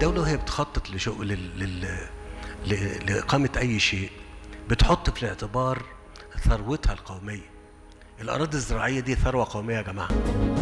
الدولة وهي بتخطط لشغل لل... لل... ل- لإقامة أي شيء بتحط في الاعتبار ثروتها القومية الأراضي الزراعية دي ثروة قومية يا جماعة